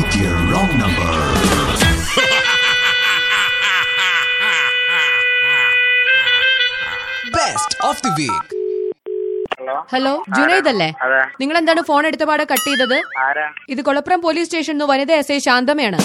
dear, wrong number. Best of the week. Hello hello Junaid അല്ലേ അതെ നിങ്ങൾ എന്താണ് ഫോൺ എടുത്തപാടെ കട്ട് ചെയ്തത് ആരാ ഇത് കൊളപ്പുറം പോലീസ് സ്റ്റേഷനിൽ വനിത എസ് ഐ ശാന്തമയാണ്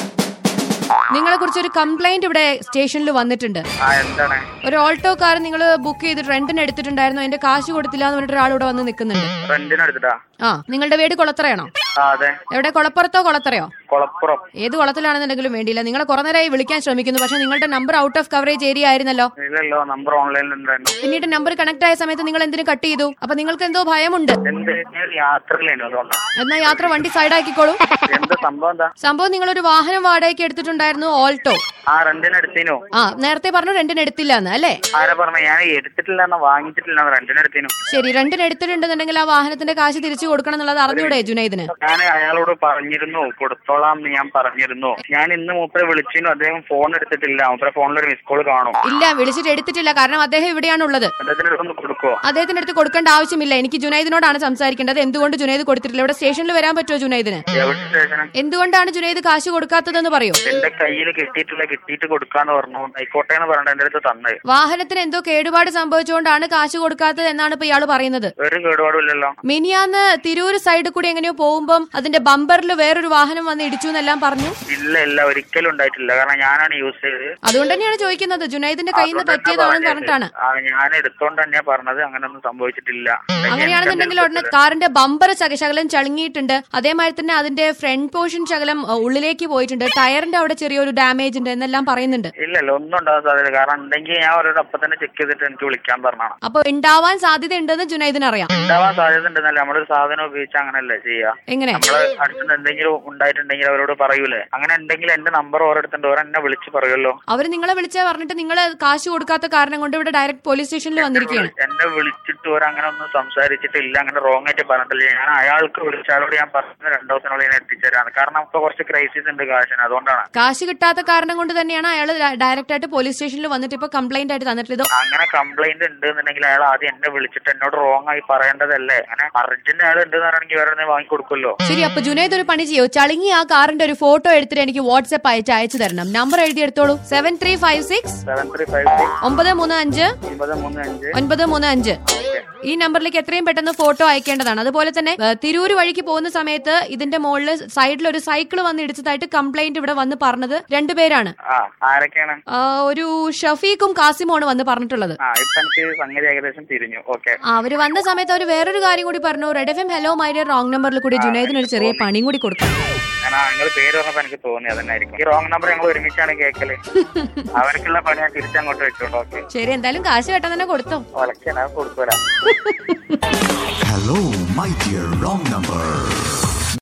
നിങ്ങളെ കുറിച്ച് ഒരു കംപ്ലൈന്റ് ഇവിടെ സ്റ്റേഷനിൽ വന്നിട്ടുണ്ട് ആ എന്താണ് ഒരു ഓൾട്ടോ കാർ നിങ്ങൾ ബുക്ക് ചെയ്തിട്ട് റെന്റിന് എടുത്തിട്ടുണ്ടായിരുന്നു അതിന്റെ കാശ് കൊടുത്തില്ല എന്ന് പറഞ്ഞിട്ട് ഒരാൾ ഇവിടെ വന്ന് നിൽക്കുന്നുണ്ട് റെന്റിന് എടുത്തിട്ടാ ആ നിങ്ങളുടെ വീട് കുളത്തറയാണോ ആ അതെ എവിടെ കുളപ്പുറത്തോ കുളത്തറയോ കൊളപ്പുറം ഏത് കുളത്തിലാണെന്നുണ്ടെങ്കിലും വേണ്ടിയില്ല നിങ്ങളെ കുറെ നേരമായി വിളിക്കാൻ ശ്രമിക്കുന്നു പക്ഷെ നിങ്ങളുടെ number out of coverage area ആയിരുന്നല്ലോ ഇല്ലല്ലോ നമ്പർ ഓൺലൈനിൽ ഉണ്ടായിരുന്നു പിന്നീട് നമ്പർ കണക്ട് ആയ സമയത്ത് നിങ്ങൾ എന്തിനു കട്ട് ചെയ്തു അപ്പൊ നിങ്ങൾക്ക് എന്തോ ഭയമുണ്ട് എന്ത് ഞാൻ യാത്രയിലായിരുന്നു അതുകൊണ്ടാ എന്നാ യാത്ര വണ്ടി സൈഡ് ആക്കിക്കോളൂ എന്ത് സംഭവം എന്താ സംഭവം നിങ്ങളൊരു വാഹനം വാടകയ്ക്ക് എടുത്തിട്ടുണ്ടായിരുന്നു ഓൾട്ടോ ആ റെന്റിന് എടുത്തേനു ആ നേരത്തെ പറഞ്ഞു റെന്റിന് എടുത്തില്ല എന്ന് അല്ലേ ആരാ പറഞ്ഞ ഞാൻ എടുത്തിട്ടില്ല എന്നാ വാങ്ങിച്ചിട്ടില്ല റെന്റിന് എടുത്തേനു ശരി റെന്റിന് എടുത്തിട്ടുണ്ടെന്നുണ്ടെങ്കിൽ ആ വാഹനത്തിന്റെ കാശ് തിരിച്ചു കൊടുക്കണം എന്നുള്ളത് അറിഞ്ഞൂടെ ജുനൈദിന് ഞാൻ അയാളോട് പറഞ്ഞിരുന്നു കൊടുത്തോളാം എന്ന് ഞാൻ പറഞ്ഞിരുന്നു ഞാൻ ഇന്ന് മൂപ്പരെ വിളിച്ചിരുന്നു അദ്ദേഹം ഫോൺ എടുത്തിട്ടില്ല മൂപ്പരെ ഫോണിൽ ഒരു മിസ് കോൾ കാണും ഇല്ല വിളിച്ചിട്ട് എടുത്തിട്ടില്ല കാരണം അദ്ദേഹം ഇവിടെയാണ് ഉള്ളത് അദ്ദേഹത്തിന് അടുത്തൊന്ന് കൊടുക്കുവോ അദ്ദേഹത്തിന്റെ അടുത്ത് കൊടുക്കേണ്ട ആവശ്യമില്ല എനിക്ക് ജുനൈദിനോടാണ് സംസാരിക്കേണ്ടത് എന്തുകൊണ്ട് ജുനൈദ് കൊടുത്തിട്ടില്ല ഇവിടെ സ്റ്റേഷനിൽ വരാൻ പറ്റുമോ ജുനൈദിന് എവിടെ സ്റ്റേഷന് എന്തുകൊണ്ടാണ് ജുനൈദ് കാശ് കൊടുക്കാത്തതെന്ന് പറയൂ എന്റെ കയ്യിൽ കിട്ടിയിട്ടില്ല കിട്ടിയിട്ട് കൊടുക്കാന്ന് പറഞ്ഞു ആയിക്കോട്ടെ എന്ന് പറഞ്ഞിട്ട് എന്റെ അടുത്ത് തന്നത് വാഹനത്തിന് എന്തോ കേടുപാട് സംഭവിച്ചുകൊണ്ടാണ് കാശ് കൊടുക്കാത്തത് എന്നാണ് ഇപ്പൊ ഇയാൾ പറയുന്നത് ഒരു കേടുപാടുമില്ലല്ലോ മിനിയാന്ന് തിരൂര് സൈഡിൽ കൂടി എങ്ങനെയോ പോകുമ്പം അതിന്റെ ബമ്പറിൽ വേറൊരു വാഹനം വന്ന് ഇടിച്ചു എന്നെല്ലാം പറഞ്ഞു ഇല്ല ഇല്ല ഒരിക്കലും ഉണ്ടായിട്ടില്ല കാരണം ഞാനാണ് യൂസ് ചെയ്തത് അതുകൊണ്ട് തന്നെയാണ് ചോദിക്കുന്നത് ജുനൈദിന്റെ കയ്യിൽ നിന്ന് പറ്റിയതാണെന്ന് പറഞ്ഞിട്ടാണ് ആ, ഞാൻ എടുത്തോണ്ട് തന്നെയാ പറഞ്ഞത് അങ്ങനെയൊന്നും സംഭവിച്ചിട്ടില്ല അങ്ങനെയാണെന്നുണ്ടെങ്കിൽ ഉടനെ കാറിന്റെ ബമ്പർ ചക- ശകലം ചളുങ്ങിയിട്ടുണ്ട് അതേമാതിരി തന്നെ അതിന്റെ ഫ്രണ്ട് പോർഷൻ ശകലം അഹ്, ഉള്ളിലേക്ക് പോയിട്ടുണ്ട് ടയറിന്റെ അവിടെ ചെറിയൊരു ഡാമേജ് ഉണ്ട് എന്നെല്ലാം പറയുന്നുണ്ട് ഇല്ലല്ല ഒന്നും ഉണ്ടാകാൻ സാധ്യത കാരണം ഉണ്ടെങ്കിൽ ഞാൻ അവരോട് അപ്പൊ തന്നെ ചെക്ക് ചെയ്തിട്ട് എനിക്ക് വിളിക്കാൻ പറഞ്ഞാണ് അപ്പൊ ഉണ്ടാവാൻ സാധ്യത ഉണ്ടെന്ന് ജുനൈദിന് അറിയാം ഉണ്ടാവാൻ സാധ്യത ഉണ്ടെന്നല്ല നമ്മളൊരു സാധനം ഉപയോഗിച്ച് അങ്ങനല്ലേ ചെയ്യാ എങ്ങനെ നമ്മള് അടുത്തുനിന്ന് എന്തെങ്കിലും ഉണ്ടായിട്ടുണ്ടെങ്കിൽ അവരോട് പറയൂലേ അങ്ങനെ ഉണ്ടെങ്കിൽ എന്റെ നമ്പർ ഓരോരുത്തണ്ട് ഓരോ എന്നെ വിളിച്ച് പറയുമല്ലോ അവര് നിങ്ങളെ വിളിച്ച പറഞ്ഞിട്ട് നിങ്ങൾ കാശ് കൊടുക്കാത്ത കാരണം കൊണ്ട് ഇവിടെ ഡയറക്റ്റ് പോലീസ് സ്റ്റേഷനിൽ വന്നിരിക്കുകയാണ് എന്നെ വിളിച്ചിട്ട് ഓരോ അങ്ങനെ ഒന്നും സംസാരിച്ചിട്ടില്ല അങ്ങനെ റോങ് ആയിട്ട് പറഞ്ഞിട്ടില്ല ഞാൻ അയാൾക്ക് വിളിച്ചാലോട് ഞാൻ പറഞ്ഞത് രണ്ടു ദിവസത്തിനുള്ളിൽ ഞാൻ എത്തിച്ചേരാണ് കാരണം ഇപ്പൊ കുറച്ച് ക്രൈസിസ് ഉണ്ട് കാശിന് അതുകൊണ്ടാണ് കാശ് കിട്ടാത്ത കാരണം കൊണ്ട് തന്നെയാണ് അയാൾ ഡയറക്റ്റ് ആയിട്ട് പോലീസ് സ്റ്റേഷനിൽ വന്നിട്ട് ഇപ്പൊ കംപ്ലൈന്റ് ആയിട്ട് തന്നിട്ട് ഇത് അങ്ങനെ കംപ്ലൈന്റ് ഉണ്ട് എന്നുണ്ടെങ്കിൽ അയാൾ ആദ്യം എന്നെ വിളിച്ചിട്ട് എന്നോട് റോങ് ആയി പറയേണ്ടതല്ലേ അങ്ങനെ അർജന്റ് അയാൾ ഉണ്ട് എന്നാണെങ്കിൽ വേറെ എന്തെങ്കിലും വാങ്ങിക്കൊടുക്കുമല്ലോ ശരി അപ്പൊ ജുനൈദ് ഒരു പണി ചെയ്യോ ചളുങ്ങി ആ കാറിന്റെ ഒരു ഫോട്ടോ എടുത്തിട്ട് എനിക്ക് വാട്സ്ആപ്പ് അയച്ച് അയച്ചു തരണം നമ്പർ എഴുതി എടുത്തോളൂ seven three five six seven three five six ഒമ്പത് മൂന്ന് അഞ്ച് ഒമ്പത് മൂന്ന് അഞ്ച് ഒൻപത് മൂന്ന് അഞ്ച് ഈ നമ്പറിലേക്ക് എത്രയും പെട്ടെന്ന് ഫോട്ടോ അയക്കേണ്ടതാണ് അതുപോലെ തന്നെ ഏ, തിരൂര് വഴിക്ക് പോകുന്ന സമയത്ത് ഇതിന്റെ മുകളിൽ സൈഡിൽ ഒരു സൈക്കിൾ വന്ന് ഇടിച്ചതായിട്ട് കംപ്ലൈന്റ് ഇവിടെ വന്ന് പറഞ്ഞത് രണ്ടുപേരാണ് ആ ആരൊക്കെയാണ് ആ, ഒരു ഷഫീഖും കാസിമുമാണ് വന്ന് പറഞ്ഞിട്ടുള്ളത് ആ ഇപ്പൊ എനിക്ക് സംഗതി ഏകദേശം തിരിഞ്ഞു ഓക്കെ ആ, അവര് വന്ന സമയത്ത് അവർ വേറൊരു കാര്യം കൂടി പറഞ്ഞു red F M hello my dear wrong നമ്പറിൽ കൂടി ജുനൈദിന് ഒരു ചെറിയ പണിയും കൂടി കൊടുക്കാം ഞാൻ നിങ്ങൾ പേര് പറഞ്ഞപ്പോ എനിക്ക് തോന്നി അതന്നായിരിക്കും ഈ റോങ് നമ്പർ ഞങ്ങൾ ഒരുമിച്ചാണ് കേൾക്കല് അവർക്കുള്ള പണി ഞാൻ തിരിച്ചങ്ങോട്ട് വെച്ചോണ്ട് ഓക്കെ ശരി എന്തായാലും കാശ് കേട്ടാ തന്നെ കൊടുത്തോ ഒലക്കാൻ കൊടുക്കൂല Hello, my dear, wrong number.